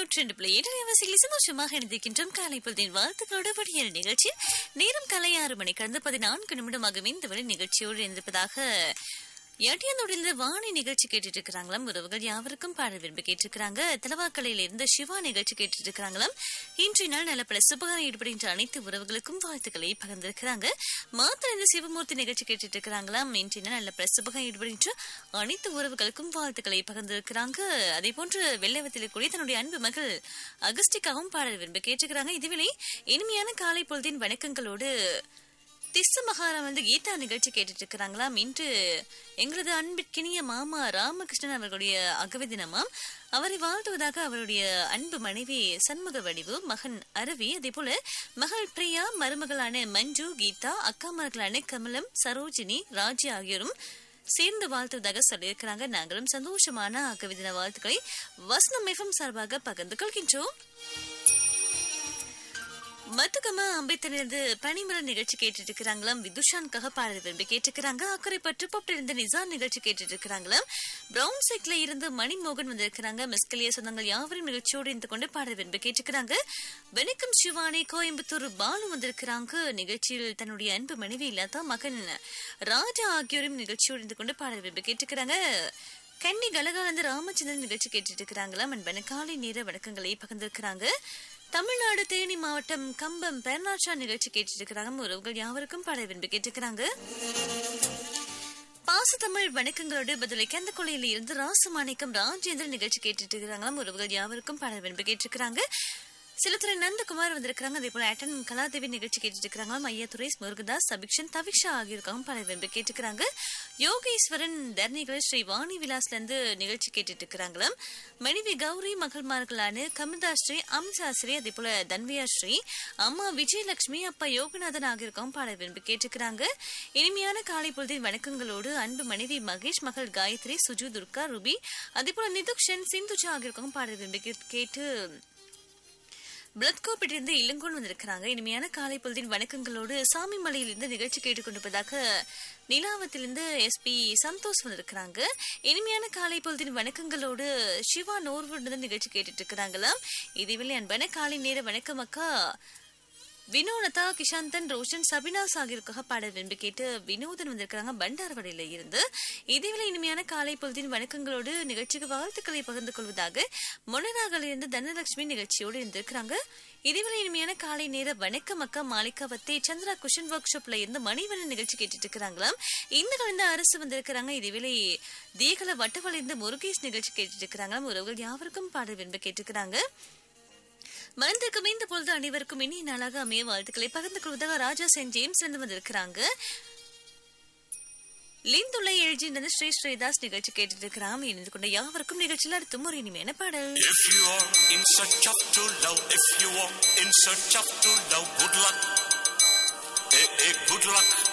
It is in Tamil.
நூற்றி ரெண்டு புள்ளி ஏழு வசதியில் சந்தோஷமாக இணைந்திருக்கின்றோம் காலை பொழுதின் வாழ்த்துக்களோடு வடியல் நிகழ்ச்சி நேரம் காலை ஆறு மணி கடந்த பதினான்கு நிமிடமாகவே இந்த வரை நிகழ்ச்சியோடு இருந்திருப்பதாக எட்டியந்தோடிலிருந்து வாணி நிகழ்ச்சி கேட்டுட்டு இருக்கிறாங்களாம் உறவுகள் யாவருக்கும் பாட விரும்பி கேட்டிருக்கிறாங்க தலவாக்கலையில இருந்து சிவா நிகழ்ச்சி கேட்டுட்டு இருக்கிறாங்களாம் இன்றைய நாள் நல்ல பல சுபகாரம் ஈடுபடுகின்ற அனைத்து உறவுகளுக்கும் வாழ்த்துக்களை பகிர்ந்திருக்கிறாங்க மாத்திர இந்த சிவமூர்த்தி நிகழ்ச்சி கேட்டுட்டு இருக்கிறாங்களாம் இன்றைய நாள் நல்ல பல சுபகாரம் ஈடுபடுகின்ற அனைத்து உறவுகளுக்கும் வாழ்த்துக்களை பகிர்ந்திருக்கிறாங்க அதே போன்று வெள்ளவத்தில் கூடிய தன்னுடைய அன்பு மகள் அகஸ்டிக்காவும் பாடல் விரும்பி கேட்டிருக்கிறாங்க இதுவேளை இனிமையான காலை பொழுதின் வணக்கங்களோடு திஸ்ஸு மகாராம் வந்து கீதா நிகழ்ச்சி கேட்டுட்டு இருக்கிறாங்களாம் இன்று எங்களது அன்பிற்கினிய மாமா ராமகிருஷ்ணன் அவர்களுடைய அகவை தினமாம் அவரை வாழ்த்துவதாக அவருடைய அன்பு மனைவி சண்முக வடிவு மகன் அரவி அதே போல மகள் பிரியா மருமகளான மஞ்சு கீதா அக்காமர்களான கமலம் சரோஜினி ராஜி ஆகியோரும் சேர்ந்து வாழ்த்துவதாக சொல்லியிருக்கிறாங்க நாங்களும் சந்தோஷமான அகவை தின வாழ்த்துக்களை வசனம் எஃப்எம் சார்பாக பகிர்ந்து கொள்கின்றோம் மத்துக்கம்மா அம்பேத்கரிலிருந்து பனிமலர் நிகழ்ச்சி கேட்டுட்டு இருக்கிறாங்களாம் விதுஷான்காக பாடல் விரும்பி கேட்டுக்கிறாங்க அக்கறை பற்று இருந்து நிசான் நிகழ்ச்சி கேட்டுட்டு இருக்கிறாங்களாம் பிரவுன் சைக்ல இருந்து மணிமோகன் வந்திருக்கிறாங்க மிஸ்கலிய சொந்தங்கள் யாவரும் நிகழ்ச்சியோடு இருந்து கொண்டு பாடல் விரும்பி கேட்டுக்கிறாங்க வணக்கம் சிவானி கோயம்புத்தூர் பாலு வந்திருக்கிறாங்க நிகழ்ச்சியில் தன்னுடைய அன்பு மனைவி லதா மகன் ராஜா ஆகியோரும் நிகழ்ச்சியோடு இருந்து கொண்டு பாடல் விரும்பி கேட்டுக்கிறாங்க கன்னி கலகாலந்து ராமச்சந்திரன் நிகழ்ச்சி கேட்டுட்டு இருக்கிறாங்களாம் அன்பன காலை நேர வணக்கங்களை பகிர்ந்திருக்கிறாங்க தமிழ்நாடு தேனி மாவட்டம் கம்பம் பெர்னாட்சா நிகழ்ச்சி கேட்டுட்டு இருக்கிறாங்க உறவுகள் யாவருக்கும் பாட விரும்பி கேட்டுக்கிறாங்க பாசத்தமிழ் வணக்கங்களோடு பதிலை கந்த கொலையில இருந்து ராசமாணிக்கம் ராஜேந்திரன் நிகழ்ச்சி கேட்டுட்டு இருக்கிறாங்களாம் உறவுகள் யாவருக்கும் பாட விரும்பி கேட்டிருக்கிறாங்க சிலத்துறை நந்தகுமார் வந்திருக்கிறாங்க அதே போல அட்டன் கலாதேவி நிகழ்ச்சி கேட்டுட்டு இருக்கிறாங்க ஐயாத்துறை முருகதாஸ் சபிக்ஷன் தவிஷா ஆகியிருக்காங்க பல விரும்பி கேட்டுக்கிறாங்க யோகேஸ்வரன் தர்ணிகள் ஸ்ரீ வாணி விலாஸ்ல இருந்து நிகழ்ச்சி கேட்டுட்டு இருக்கிறாங்களாம் மனைவி கௌரி மகள்மார்களான கமிதா ஸ்ரீ அம்சா ஸ்ரீ அதே போல தன்வியா ஸ்ரீ அம்மா விஜயலட்சுமி அப்பா யோகநாதன் ஆகியிருக்காங்க பாட விரும்பி கேட்டுக்கிறாங்க இனிமையான காலை பொழுதின் வணக்கங்களோடு அன்பு மனைவி மகேஷ் மகள் காயத்ரி சுஜு துர்கா ருபி அதே போல நிதுக்ஷன் சிந்துஜா ஆகியிருக்காங்க பாட விரும்பி கேட்டு பிளத்கோப்பிட்டிருந்து இளங்கோன் வந்திருக்கிறாங்க இனிமையான காலை பொழுதின் வணக்கங்களோடு சாமி மலையிலிருந்து நிகழ்ச்சி கேட்டுக்கொண்டிருப்பதாக நிலாவத்திலிருந்து எஸ்பி சந்தோஷ் வந்திருக்கிறாங்க இனிமையான காலை பொழுதின் வணக்கங்களோடு சிவா நோர்வுடன் நிகழ்ச்சி கேட்டுட்டு இருக்கிறாங்களாம் இதுவில் அன்பான காலை நேர வணக்கம் அக்கா வினோனதா கிஷாந்தன் ரோஷன் சபினாஸ் ஆகியோருக்காக பாட விரும்பி கேட்டு வினோதன் வந்திருக்காங்க பண்டார்வடையில இருந்து இதேவேளை இனிமையான காலை பொழுதின் வணக்கங்களோடு நிகழ்ச்சிக்கு வாழ்த்துக்களை பகிர்ந்து கொள்வதாக மொனராகல இருந்து தனலட்சுமி நிகழ்ச்சியோடு இருந்திருக்கிறாங்க இதேவேளை இனிமையான காலை நேர வணக்கம் அக்கா மாளிகாவத்தை சந்திரா குஷன் ஒர்க் ஷாப்ல இருந்து மணிவன நிகழ்ச்சி கேட்டுட்டு இருக்கிறாங்களாம் இந்த கலந்த அரசு வந்திருக்கிறாங்க இதேவேளை தேகல வட்டவள இருந்து முருகேஷ் நிகழ்ச்சி கேட்டுட்டு இருக்கிறாங்களாம் உறவுகள் யாவருக்கும் பாட விரும்பி கேட்டிருக்கிறாங்க மறந்திருக்கும் இந்த பொழுது அனைவருக்கும் இனிய நாளாக அமைய வாழ்த்துக்களை பகிர்ந்து கொள்வதாக ராஜா சென்ட் ஜேம்ஸ் இருந்து வந்திருக்கிறாங்க லிந்துள்ள எழுஜின்றது ஸ்ரீ ஸ்ரீதாஸ் நிகழ்ச்சி கேட்டுட்டு இருக்கிறாங்க இணைந்து கொண்ட யாவருக்கும் நிகழ்ச்சியில் அடுத்தும் ஒரு இனிமையான பாடல் If you are in search of true love, if you are in search of true love, good luck. Eh, eh, good luck.